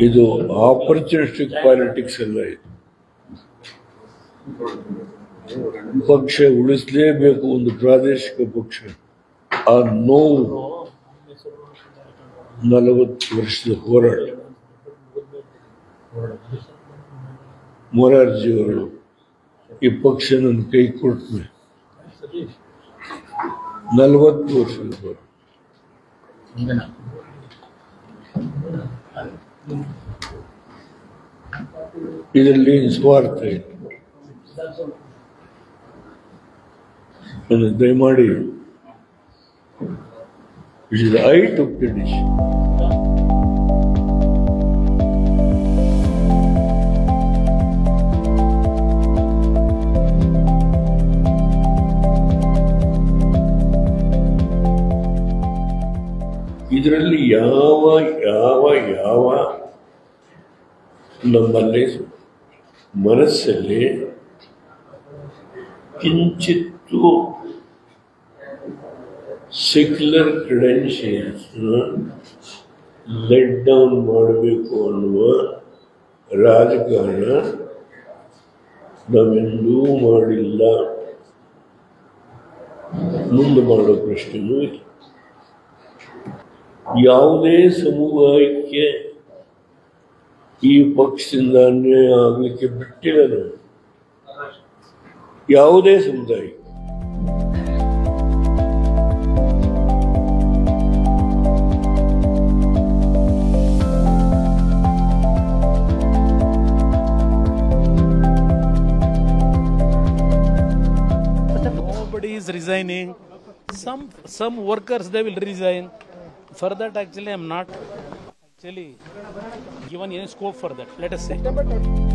ಇದು opportunistic politics ಅಲ್ಲ ಇದು ಪಕ್ಷ ಉಳಿಸಲೇಬೇಕು ಒಂದು ಪ್ರಾದೇಶಿಕ ಪಕ್ಷ ಆ ನೋವು ನಲವತ್ತು ವರ್ಷದ ಹೋರಾಟ ಮೊರಾರ್ಜಿಯವರು ಈ ಪಕ್ಷ ನನ್ನ ಕೈ ಕೊಡ್ತದೆ ನಲವತ್ತು ವರ್ಷದ ಹೋರಾಟ ಇದರಲ್ಲಿ ಸ್ವಾರ್ಥ ಇದೆ ನನ್ನ ದಯಮಾಡಿ it is I to finish ಇದರಲ್ಲಿ ಯಾವ ಯಾವ ಯಾವ ನಮ್ಮಲ್ಲಿ ಮನಸ್ಸಲ್ಲಿ ಕಿಂಚಿತ್ತು ಸೆಕ್ಯುಲರ್ ಕ್ರೆಡೆನ್ಷಿಯಲ್ಸ್ ಲೆಟ್ ಡೌನ್ ಮಾಡಬೇಕು ಅನ್ನುವ ರಾಜಕಾರಣ ನಾವೆಂದೂ ಮಾಡಿಲ್ಲ ಮುಂದೆ ಮಾಡೋ ಪ್ರಶ್ನೆಯೂ ಇಲ್ಲ ಯಾವುದೇ ಸಮುದಾಯಕ್ಕೆ ಈ ಪಕ್ಷದಿಂದ ಅನ್ಯಾಯ ಆಗಲಿಕ್ಕೆ ಬಿಟ್ಟಿಲ್ಲ ನಾವು ಯಾವುದೇ ಸಮುದಾಯ Nobody is resigning. Some some workers they will resign. For that actually I'm not actually given any scope for that. Let us say.